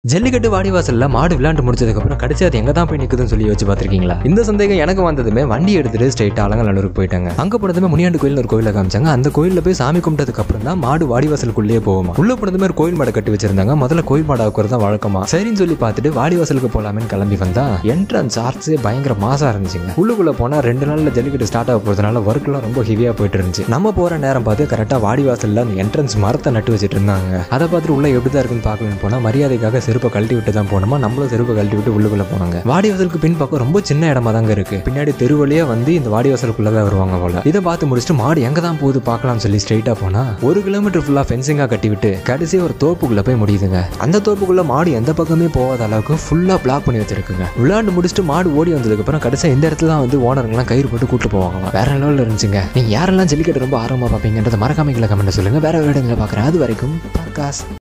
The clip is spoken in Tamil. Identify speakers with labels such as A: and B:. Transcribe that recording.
A: ஜல்லிக்கட்டு வாடிவாசல்ல மாடு விளையாண்டு முடிச்சதுக்கு அப்புறம் கடைசி அது எங்க தான் போய் நிக்குதுன்னு சொல்லி யோசிச்சு பார்த்திருக்கீங்களா இந்த சந்தேகம் எனக்கு வந்ததுமே வண்டி எடுத்துட்டு ஸ்ட்ரைட்டா அலங்கநல்லூருக்கு போயிட்டாங்க அங்க போனதுமே முனியாண்டு கோயில் ஒரு கோயில காமிச்சாங்க அந்த கோயில்ல போய் சாமி கும்பிட்டதுக்கு அப்புறம் தான் மாடு வாடிவாசலுக்குள்ளேயே போகுமா உள்ள போனதுமே ஒரு கோயில் மாடை கட்டி வச்சிருந்தாங்க முதல்ல கோயில் மாடை வைக்கிறது தான் வழக்கமா சரின்னு சொல்லி பார்த்துட்டு வாடிவாசலுக்கு போலாமேன்னு கிளம்பி வந்தா என்ட்ரன்ஸ் ஆர்ட்ஸே பயங்கர மாசா இருந்துச்சுங்க உள்ளுக்குள்ள போனா ரெண்டு நாள்ல ஜல்லிக்கட்டு ஸ்டார்ட் ஆக போறதுனால ஒர்க்லாம் ரொம்ப ஹெவியா போயிட்டு இருந்துச்சு நம்ம போற நேரம் பார்த்து கரெக்டா வாடிவாசல்ல அந்த என்ட்ரன்ஸ் மரத்தை நட்டு வச்சிட்டு இருந்தாங்க அதை பார்த்துட்டு உள்ள எப்படி தான் இருக்குன்னு பார்க்கலான்னு போனா மரியாதைக்காக செருப்பை கழட்டி விட்டு தான் போனோமா நம்மளும் செருப்பை கழட்டி விட்டு உள்ளுக்குள்ள போனாங்க வாடிவாசலுக்கு பின் பக்கம் ரொம்ப சின்ன இடமா தாங்க இருக்கு பின்னாடி தெரு வழியா வந்து இந்த வாடிவாசலுக்குள்ள தான் வருவாங்க போல இதை பார்த்து முடிச்சுட்டு மாடு எங்க தான் போகுது பார்க்கலாம்னு சொல்லி ஸ்ட்ரைட்டா போனா ஒரு கிலோமீட்டர் ஃபுல்லா ஃபென்சிங்கா கட்டி விட்டு கடைசி ஒரு தோப்புக்குள்ள போய் முடியுதுங்க அந்த தோப்புக்குள்ள மாடு எந்த பக்கமே போகாத அளவுக்கு ஃபுல்லா பிளாக் பண்ணி வச்சிருக்குங்க விளையாண்டு முடிச்சுட்டு மாடு ஓடி வந்ததுக்கு அப்புறம் கடைசியா இந்த இடத்துல தான் வந்து ஓனருங்கெல்லாம் கயிறு போட்டு கூட்டு போவாங்க வேற லெவலில் இருந்துச்சுங்க நீங்க யாரெல்லாம் ஜல்லிக்கட்டு ரொம்ப ஆர்வமா பார்ப்பீங்கன்றத மறக்காம கமெண்ட் சொல்லுங்க வேற ஒரு இடங்களை பார்க்குறேன் அது வரைக்கும் பர்காஸ்